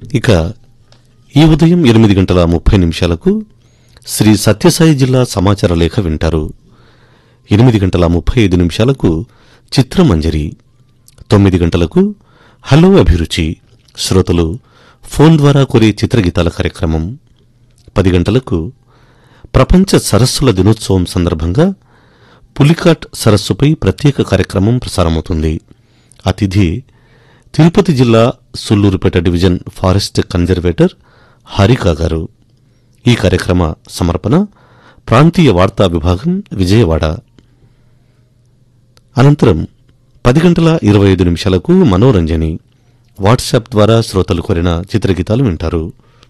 ఇక ఈ ఉదయం ఎనిమిది గంటల ముప్పై నిమిషాలకు శ్రీ సత్యసాయి జిల్లా సమాచార లేఖ వింటారు ఎనిమిది గంటల ముప్పై ఐదు నిమిషాలకు చిత్రమంజరి తొమ్మిది గంటలకు హలో అభిరుచి శ్రోతలు ఫోన్ ద్వారా కోరే చిత్రగీతాల కార్యక్రమం పది గంటలకు ప్రపంచ సరస్సుల దినోత్సవం సందర్భంగా పులికాట్ సరస్సుపై ప్రత్యేక కార్యక్రమం ప్రసారమవుతుంది అతిథి తిరుపతి జిల్లా Sullurpeta division forest conservator Harika garu ఈ కార్యక్రమ సమర్పణ ప్రాంతీయ వార్తా విభాగం విజయవాడ అనంతరం పది గంటల ఇరవై ఐదు నిమిషాలకు మనోరంజని వాట్సాప్ ద్వారా శ్రోతలు కోరిన చిత్రగీతాలు వింటారు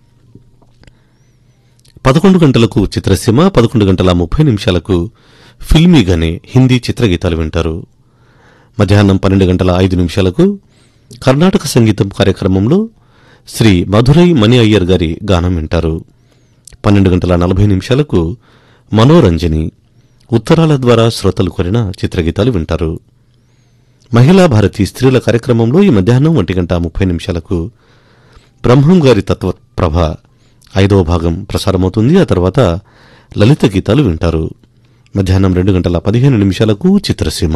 పదకొండు గంటలకు చిత్రసీమ పదకొండు గంటల ముప్పై నిమిషాలకు ఫిల్మీగానే హిందీ చిత్రగీతాలు వింటారు మధ్యాహ్నం పన్నెండు గంటల ఐదు నిమిషాలకు కర్ణాటక సంగీతం కార్యక్రమంలో శ్రీ మధురై మణి అయ్యర్ గారి గానం వింటారు పన్నెండు గంటల నలభై నిమిషాలకు మనోరంజని ఉత్తరాల ద్వారా శ్రోతలు కోరిన చిత్రగీతాలు వింటారు మహిళా భారతి స్త్రీల కార్యక్రమంలో ఈ మధ్యాహ్నం ఒంటి గంట ముప్పై నిమిషాలకు బ్రహ్మం గారి తత్వప్రభ ఐదవ భాగం ప్రసారమవుతుంది ఆ తర్వాత లలిత గీతాలు వింటారు మధ్యాహ్నం రెండు గంటల పదిహేను నిమిషాలకు చిత్రసీమ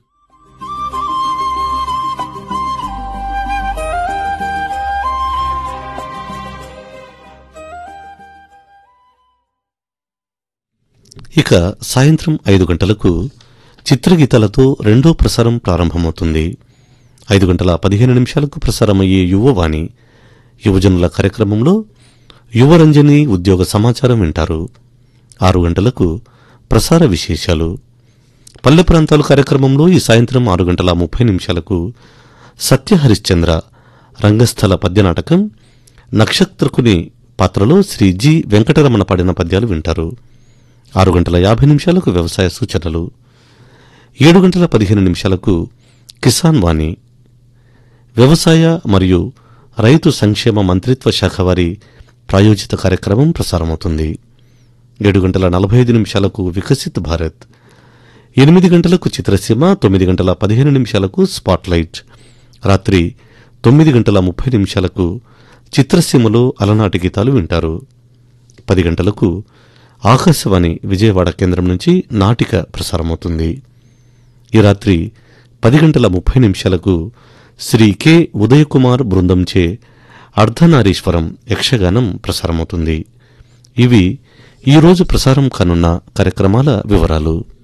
ఇక సాయంత్రం ఐదు గంటలకు చిత్రగీతాలతో రెండో ప్రసారం ప్రారంభమవుతుంది ఐదు గంటల పదిహేను నిమిషాలకు ప్రసారమయ్యే యువవాణి యువజనుల కార్యక్రమంలో యువరంజని ఉద్యోగ సమాచారం వింటారు ఆరు గంటలకు ప్రసార విశేషాలు పల్లె ప్రాంతాలు కార్యక్రమంలో ఈ సాయంత్రం ఆరు గంటల ముప్పై నిమిషాలకు సత్య హరిశ్చంద్ర రంగస్థల పద్యనాటకం నక్షత్రకుని పాత్రలో శ్రీ జి వెంకటరమణ పాడిన పద్యాలు వింటారు ఆరు గంటల యాభై నిమిషాలకు వ్యవసాయ సూచనలు ఏడు గంటల పదిహేను నిమిషాలకు కిసాన్ వాణి వ్యవసాయ మరియు రైతు సంక్షేమ మంత్రిత్వ శాఖ వారి ప్రాయోజిత కార్యక్రమం ప్రసారమవుతుంది ఏడు గంటల నలభై ఐదు నిమిషాలకు వికసిత్ భారత్ ఎనిమిది గంటలకు చిత్రసీమ తొమ్మిది గంటల పదిహేను నిమిషాలకు స్పాట్లైట్ రాత్రి తొమ్మిది గంటల ముప్పై నిమిషాలకు చిత్రసీమలో అలనాటి గీతాలు వింటారు పది గంటలకు ఆకాశవాణి విజయవాడ కేంద్రం నుంచి నాటిక ప్రసారమవుతుంది ఈ రాత్రి పది గంటల ముప్పై నిమిషాలకు శ్రీ కె ఉదయకుమార్ బృందంచే అర్ధనారీశ్వరం యక్షగానం ప్రసారమవుతుంది ఇవి ఈరోజు ప్రసారం కానున్న కార్యక్రమాల వివరాలు